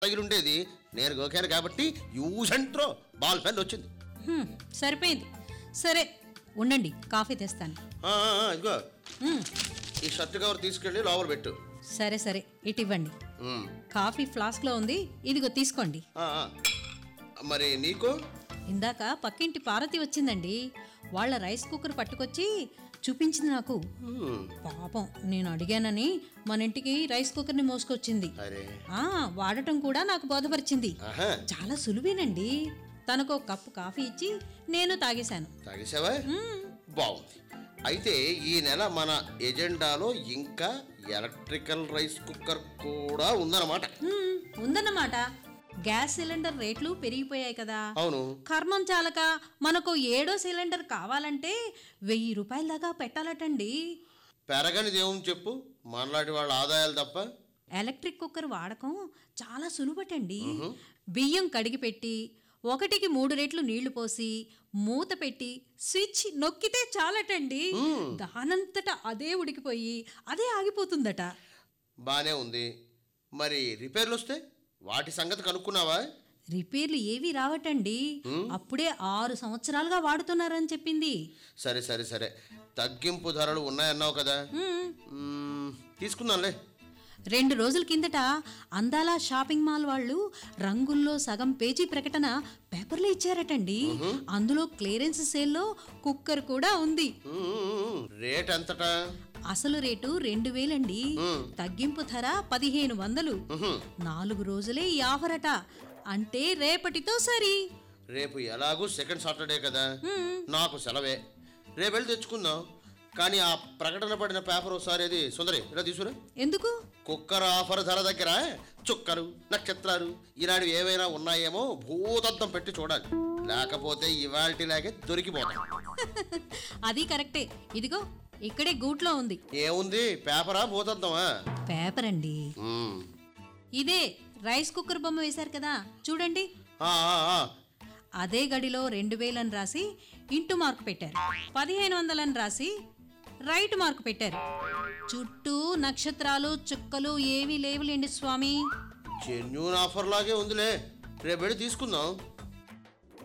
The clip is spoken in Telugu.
తగిలి ఉండేది నేను గోకాను కాబట్టి use and throw ball pen వచ్చింది హ్మ్, సరిపోయింది సరే ఉండండి కాఫీ తెస్తాను ఆ, ఆ, ఆ, ఇదిగో హ్మ్, ఈ షర్ట్ కవర్ తీసుకెళ్ళి లోపల పెట్టు సరే సరే ఇటు ఇవ్వండి ఉమ్. కాఫీ ఫ్లాస్క్లో ఉంది ఇదిగో తీసుకోండి ఆ, ఆ. మరి నీకు ఇందాక పక్కింటి పార్వతి వచ్చిందండి వాళ్ళ రైస్ కుక్కర్ పట్టుకొచ్చి చూపించింది నాకు ఉమ్. పాపం నేను అడిగానని మన ఇంటికి రైస్ కుక్కర్ని మోసుకొచ్చింది అరే ఆ వాడటం కూడా నాకు బోధపరిచింది ఆహా చాలా సులువేనండి తనకు ఒక కప్పు కాఫీ ఇచ్చి నేను తాగేశాను తాగేసావా మ్మ్. బాగుంది అయితే ఈ నెల మన ఎజెండాలో ఇంకా ఎలక్ట్రికల్ రైస్ కుక్కర్ కూడా ఉందన్నమాట మ్మ్, ఉందన్నమాట గ్యాస్ సిలిండర్ రేట్లు పెరిగిపోయాయి కదా అవును కర్మం చాలక మనకు ఏడో సిలిండర్ కావాలంటే వెయ్యి రూపాయల దాకా పెట్టాలటండి పెరగని దేవుని చెప్పు మనలాంటి వాళ్ళ ఆదాయాలు తప్ప ఎలక్ట్రిక్ కుక్కర్ వాడకం చాలా సులువటండి బియ్యం కడిగి పెట్టి ఒకటికి మూడు రెట్లు నీళ్లు పోసి మూత పెట్టి స్విచ్ నొక్కితే చాలటండి దానంతట అదే ఉడికిపోయి అదే ఆగిపోతుందట బానే ఉంది మరి రిపేర్లు వస్తే వాటి సంగతి కనుక్కున్నావా రిపేర్లు ఏవి రావటండి అప్పుడే ఆరు సంవత్సరాలుగా వాడుతున్నారని చెప్పింది సరే సరే సరే తగ్గింపు ధరలు ఉన్నాయన్నావు కదా మ్మ్. మ్మ్, తీసుకుందాంలే రెండు రోజుల కిందట అందాల షాపింగ్ మాల్ వాళ్ళు రంగుల్లో సగం పేజీ ప్రకటన పేపర్లో ఇచ్చారటండి అందులో క్లియరెన్స్ సేల్లో కుక్కర్ కూడా ఉంది మ్మ్, రేట్ ఎంతటా అసలు రేటు రెండు వేలండి తగ్గింపు ధర పదిహేను వందలు మ్హూ. నాలుగు రోజులే ఈ ఆఫర్ అట అంటే రేపటితో సరి రేపు ఎలాగూ సెకండ్ సాటర్డే కదా నాకు సెలవే రేపు వెళ్ళి తెచ్చుకుందాం కానీ ఆ ప్రకటన పడిన పేపర్ ఒకసారి అది సుందరి ఇలా తీసుకురా ఎందుకు కుక్కర్ ఆఫర్ ధర దగ్గర చుక్కలు నక్షత్రాలు ఇలాంటివి ఏవైనా ఉన్నాయేమో భూతద్దం పెట్టి చూడాలి లేకపోతే ఇవాల్టిలాగే దొరికిపోతాం అది కరెక్టే ఇదిగో ఇక్కడే గూట్లో ఉంది ఏముంది పేపరా భూతద్దమా పేపర్ అండి మ్మ్. ఇదే రైస్ కుక్కర్ బొమ్మ వేశారు కదా చూడండి ఆ, ఆ, ఆ. అదే గడిలో రెండు వేలని రాసి ఇంటూ మార్కు పెట్టారు పదిహేను వందలని రాసి రైట్ మార్కు పెట్టారు చుట్టూ నక్షత్రాలు చుక్కలు ఏమీ లేవులేండి స్వామి జెన్యూన్ ఆఫర్ లాగే ఉందిలే రేపు వెళ్ళి తీసుకుందాం